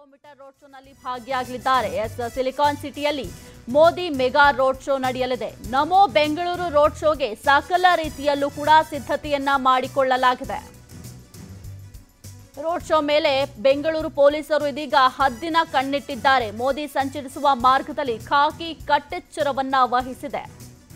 kilometre road ಶೋನಲ್ಲಿ ಭಾಗಿಯಾಗಲಿದ್ದಾರೆ S silicon ಸಿಟಿಯಲ್ಲಿ ಮೋದಿ ಮೆಗಾ ರೋಡ್ ಶೋ ನಡೆಯಲಿದೆ ನಮೋ ಬೆಂಗಳೂರು ರೋಡ್ ಶೋಗೆ ಸಕಲ ರೀತಿಯಲ್ಲೂ ಕೂಡ ಸಿದ್ಧತೆಯನ್ನ ಮಾಡಿಕೊಳ್ಳಲಾಗಿದೆ ರೋಡ್ ಶೋ ಮೇಲೆ ಬೆಂಗಳೂರು ಪೊಲೀಸರು ಇದೀಗ ಹದ್ದಿನ ಕಣ್ಣಿಟ್ಟಿದ್ದಾರೆ ಮೋದಿ ಸಂಚರಿಸುವ ಮಾರ್ಗದಲ್ಲಿ ಖಾಕಿ ಕಟ್ಟೆಚ್ಚರವನ್ನ ವಹಿಸಿದೆ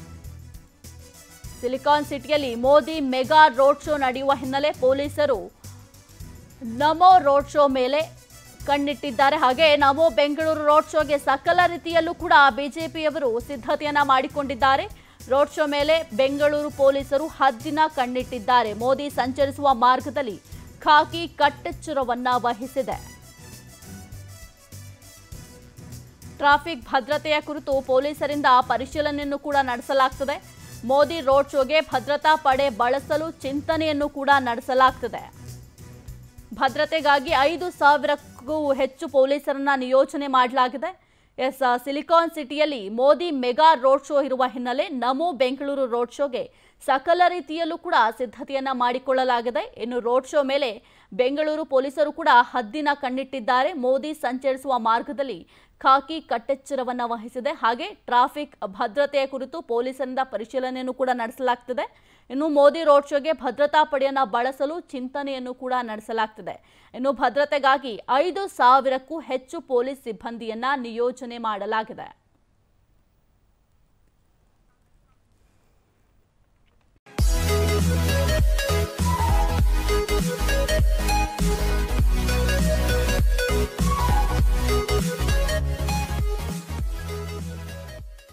ಸಿಲಿಕಾನ್ ಸಿಟಿಯಲ್ಲಿ ಮೋದಿ ಮೆಗಾ ರೋಡ್ ಶೋ ನಡೆಯುವ ಹಿನ್ನೆಲೆ ಪೊಲೀಸರು ನಮೋ ರೋಡ್ ಶೋ ಮೇಲೆ ಕಣ್ಣಿಟ್ಟಿದ್ದಾರೆ ಹಾಗೆ ನಮೋ ಬೆಂಗಳೂರು ರೋಡ್ ಶೋಗೆ ಸಕಲ ರೀತಿಯಲ್ಲೂ ಕೂಡ ಬಿಜೆಪಿಯವರು ಸಿದ್ಧತೆಯನ್ನ ಮಾಡಿಕೊಂಡಿದ್ದಾರೆ ರೋಡ್ ಶೋ ಮೇಲೆ ಬೆಂಗಳೂರು ಪೊಲೀಸರು ಹದ್ದಿನ ಕಣ್ಣಿಟ್ಟಿದ್ದಾರೆ ಮೋದಿ ಸಂಚರಿಸುವ ಮಾರ್ಗದಲ್ಲಿ ಖಾಕಿ ಕಟ್ಟೆಚ್ಚರವನ್ನ ವಹಿಸಿದೆ ಟ್ರಾಫಿಕ್ ಭದ್ರತೆಯ ಕುರಿತು ಪೊಲೀಸರಿಂದ ಪರಿಶೀಲನೆಯನ್ನು ಕೂಡ ನಡೆಸಲಾಗ್ತದೆ ಮೋದಿ ರೋಡ್ ಶೋಗೆ ಭದ್ರತಾ ಪಡೆ ಬಳಸಲು ಚಿಂತನೆಯನ್ನು ಕೂಡ ನಡೆಸಲಾಗ್ತದೆ ಭದ್ರತೆಗಾಗಿ ಐದು ಸಾವಿರಕ್ಕೂ ಹೆಚ್ಚು ಪೊಲೀಸರನ್ನ ನಿಯೋಜನೆ ಮಾಡಲಾಗಿದೆ ಎಸ್ ಸಿಲಿಕಾನ್ ಸಿಟಿಯಲ್ಲಿ ಮೋದಿ ಮೆಗಾ ರೋಡ್ ಶೋ ಇರುವ ಹಿನ್ನೆಲೆ ನಮೋ ಬೆಂಗಳೂರು ರೋಡ್ ಶೋಗೆ ಸಕಲ ರೀತಿಯಲ್ಲೂ ಕೂಡ ಸಿದ್ಧತೆಯನ್ನ ಮಾಡಿಕೊಳ್ಳಲಾಗಿದೆ ಇನ್ನು ರೋಡ್ ಶೋ ಮೇಲೆ ಬೆಂಗಳೂರು ಪೊಲೀಸರು ಕೂಡ ಹದ್ದಿನ ಕಣ್ಣಿಟ್ಟಿದ್ದಾರೆ ಮೋದಿ ಸಂಚರಿಸುವ ಮಾರ್ಗದಲ್ಲಿ ಖಾಕಿ ಕಟ್ಟೆಚ್ಚರವನ್ನ ವಹಿಸಿದೆ ಹಾಗೆ ಟ್ರಾಫಿಕ್ ಭದ್ರತೆಯ ಕುರಿತು ಪೊಲೀಸರಿಂದ ಪರಿಶೀಲನೆಯನ್ನು ಕೂಡ ನಡೆಸಲಾಗ್ತಿದೆ ಇನ್ನು ಮೋದಿ ರೋಡ್ ಶೋಗೆ ಭದ್ರತಾ ಪಡೆಯನ್ನ ಬಳಸಲು ಚಿಂತನೆಯನ್ನು ಕೂಡ ನಡೆಸಲಾಗ್ತಿದೆ ಇನ್ನು ಭದ್ರತೆಗಾಗಿ ಐದು ಸಾವಿರಕ್ಕೂ ಹೆಚ್ಚು ಪೊಲೀಸ್ ಸಿಬ್ಬಂದಿಯನ್ನ ನಿಯೋಜನೆ ಮಾಡಲಾಗಿದೆ